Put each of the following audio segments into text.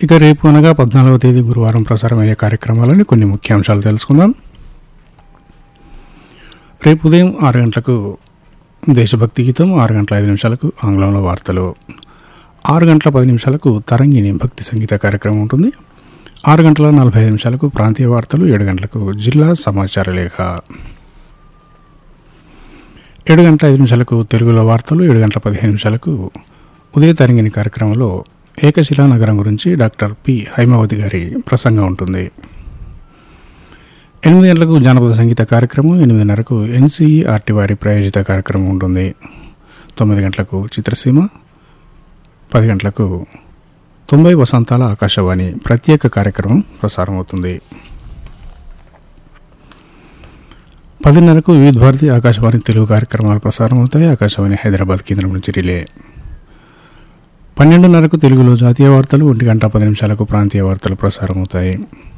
ఇక రేపు అనగా పద్నాలుగవ తేదీ గురువారం ప్రసారమయ్యే కార్యక్రమాలని కొన్ని ముఖ్యాంశాలు తెలుసుకుందాం రేపు ఉదయం ఆరు గంటలకు దేశభక్తి గీతం ఆరు గంటల ఐదు నిమిషాలకు ఆంగ్లంలో వార్తలు ఆరు గంటల పది నిమిషాలకు తరంగిణి భక్తి సంగీత కార్యక్రమం ఉంటుంది ఆరు గంటల నలభై ఐదు నిమిషాలకు ప్రాంతీయ వార్తలు ఏడు గంటలకు జిల్లా సమాచార లేఖ ఏడు గంటల ఐదు నిమిషాలకు తెలుగులో వార్తలు ఏడు గంటల పదిహేను నిమిషాలకు ఉదయ తరంగిణి కార్యక్రమంలో ఏకశిలా నగరం గురించి డాక్టర్ పి హైమావతి గారి ప్రసంగం ఉంటుంది ఎనిమిది గంటలకు జానపద సంగీత కార్యక్రమం ఎనిమిదిన్నరకు ఎన్సీఈఆర్టీ వారి ప్రాయోజిత కార్యక్రమం ఉంటుంది తొమ్మిది గంటలకు చిత్రసీమ పది గంటలకు తొంభై వసంతాల ఆకాశవాణి ప్రత్యేక కార్యక్రమం ప్రసారం అవుతుంది పదిన్నరకు వివిధ భారతి ఆకాశవాణి తెలుగు కార్యక్రమాలు ప్రసారం అవుతాయి ఆకాశవాణి హైదరాబాద్ కేంద్రం నుంచి రిలే పన్నెండున్నరకు తెలుగులో జాతీయ వార్తలు ఒంటి గంట పది నిమిషాలకు ప్రాంతీయ వార్తలు ప్రసారం అవుతాయి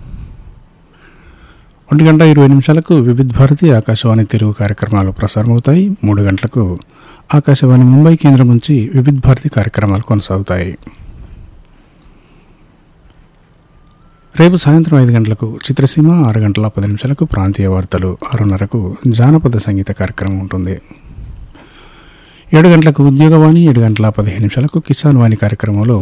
ఒంటి గంట ఇరవై నిమిషాలకు వివిధ భారతి ఆకాశవాణి తెలుగు కార్యక్రమాలు ప్రసారం అవుతాయి మూడు గంటలకు ఆకాశవాణి ముంబై కేంద్రం నుంచి వివిధ భారతి కార్యక్రమాలు కొనసాగుతాయి రేపు సాయంత్రం ఐదు గంటలకు చిత్రసీమ ఆరు గంటల పది నిమిషాలకు ప్రాంతీయ వార్తలు ఆరున్నరకు జానపద సంగీత కార్యక్రమం ఉంటుంది ఏడు గంటలకు ఉద్యోగవాణి ఏడు గంటల పదిహేను నిమిషాలకు కిసాన్ వాణి కార్యక్రమంలో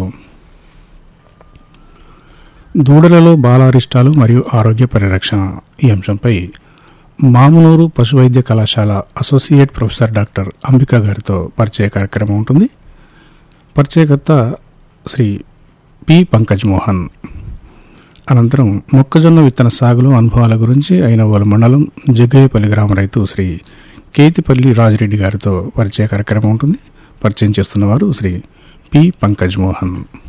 దూడలలో బాలారిష్టాలు మరియు ఆరోగ్య పరిరక్షణ ఈ అంశంపై మామునూరు పశువైద్య కళాశాల అసోసియేట్ ప్రొఫెసర్ డాక్టర్ అంబికా గారితో పరిచయ కార్యక్రమం ఉంటుంది పరిచయకర్త శ్రీ పి పంకజ్ మోహన్ అనంతరం మొక్కజొన్న విత్తన సాగులో అనుభవాల గురించి అయినవోలు మండలం జగ్గయ్యపల్లి గ్రామ రైతు శ్రీ కేతిపల్లి రాజిరెడ్డి గారితో పరిచయ కార్యక్రమం ఉంటుంది పరిచయం చేస్తున్నవారు శ్రీ పి పంకజ్ మోహన్